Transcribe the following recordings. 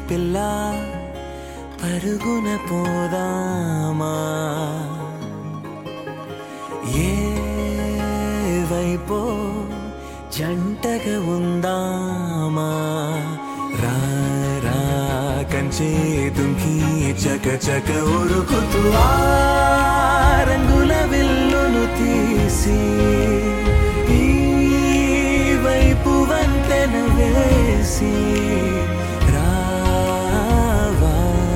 పిల్ల పరుగున పోదామా ఏ వైపో జంటగా ఉందామా రా రా కంచే దుంకి చక చక ఉరుకుతూ ఆ రంగుల విల్లును తీసి ఈ వైపు వంతెన వేసి రావా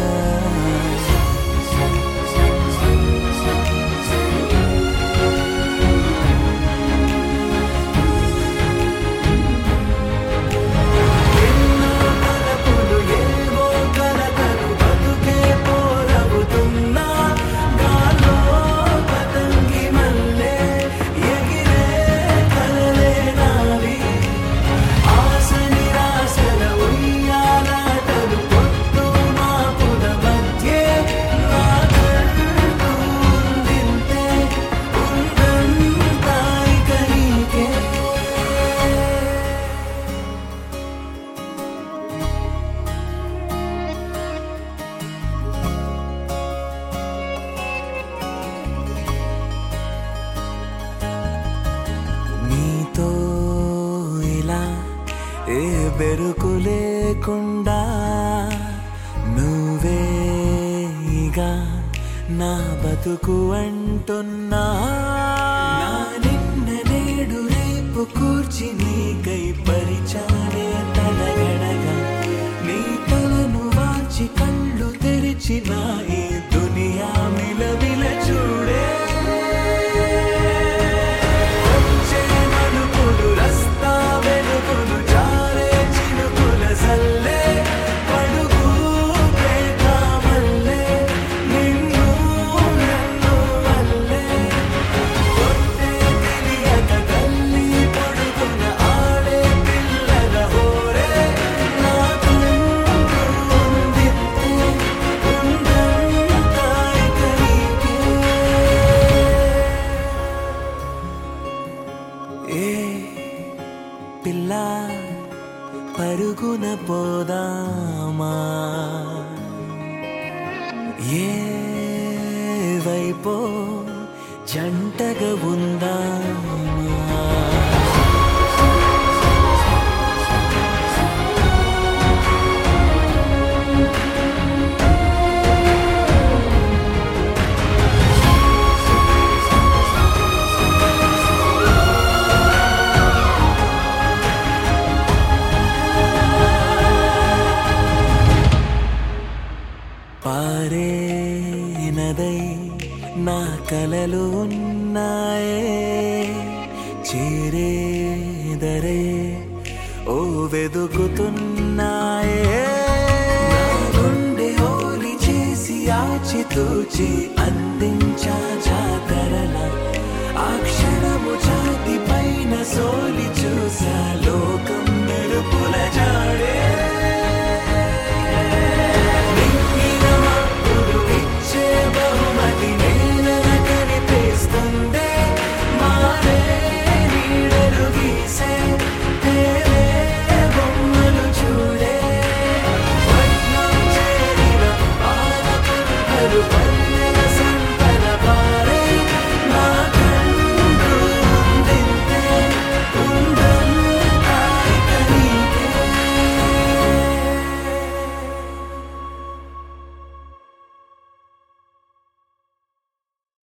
ఎన్నో తలపులు ఏవో కలతలు బతుకే పోరవుతున్నా గాల్లో పతంగి మల్లె ఎగిరే కలలే నావి ఆశ నిరాశల ఉయ్యాలాటలు పొత్తు మాపుల మధ్యే నాకంటూ ఉందింతే ఉందంతా ఇక నీకే నీతో ఇలా ఏ బెరుకు లేకుండా నువ్వేగా నా బతుకు అంటున్నా నా నిన్న నేడు రేపు కూర్చి నీకై పరిచాలే తలగడగా నీ తలను వాచి కళ్ళు తెరిచి నా ఈ దునియా మిలవిల చూడే వచ్చే మలుపులు రస్తా వెలుగులు జారే చినుకుల సల్లే పడుగు పేట మల్లె నిన్ను నన్ను వల్లే కొట్టే తెలియక గల్లీ పొడుగున ఆడే పిల్లల హోరే నాకు ఉందిత్తే ఉందంతా ఇక నీకే ఏ పిల్ల పరుగున పోదామా ఏ వైపో జంటగా ఉందామా పారే నదై నా కలలు ఉన్నాయే చేరేదరే ఓ వెదుకుతున్నాయే నా గుండె ఓలి చేసి ఆచితూచి అందించాలి